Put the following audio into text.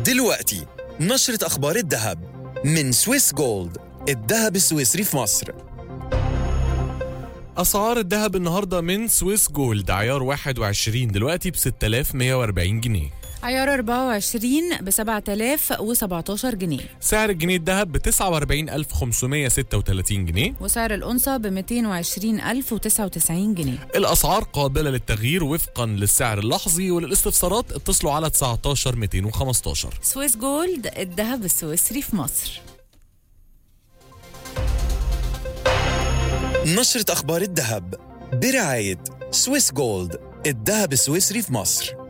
دلوقتي نشرة أخبار الذهب من سويس جولد الذهب السويسري في مصر أسعار الذهب النهاردة من سويس جولد عيار 21 دلوقتي ب 6140 جنيه عيار 24 ب 7017 جنيه سعر الجنيه الذهب ب 49536 جنيه وسعر الأنصة ب 220099 جنيه الأسعار قابلة للتغيير وفقا للسعر اللحظي وللاستفسارات اتصلوا على 19 215 سويس جولد الذهب السويسري في مصر نشرة أخبار الذهب برعاية سويس جولد الذهب السويسري في مصر